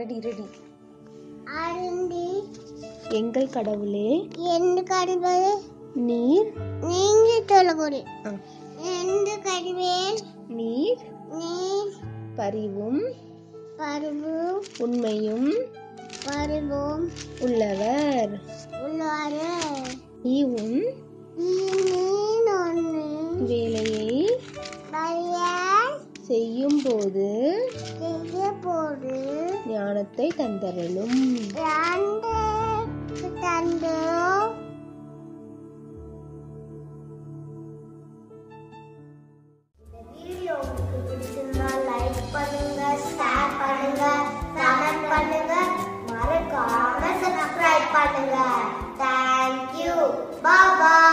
ready ready அருந்தி எங்கள் கடவுளே எந்த கடவுள் நீர் நீங்க சொல்லக்கூடி ஆ, எந்த கடவுள் நீர் நீர் பரிவும் பருவு உண்மையும் பருவம் உள்ளவர் உள்ளார நீவும் நீன் ஒன்று வேலையை பழைய செய்யும் போது செய்ய போது ஞானத்தை தந்தரலும் ரெண்டு தந்து வீடியோ உங்களுக்கு பிடிச்சிருந்தா லைக் பண்ணுங்க ஷேர் பண்ணுங்க கமெண்ட் பண்ணுங்க மறக்காம சப்ஸ்கிரைப் பண்ணுங்க தேங்க்யூ பாய்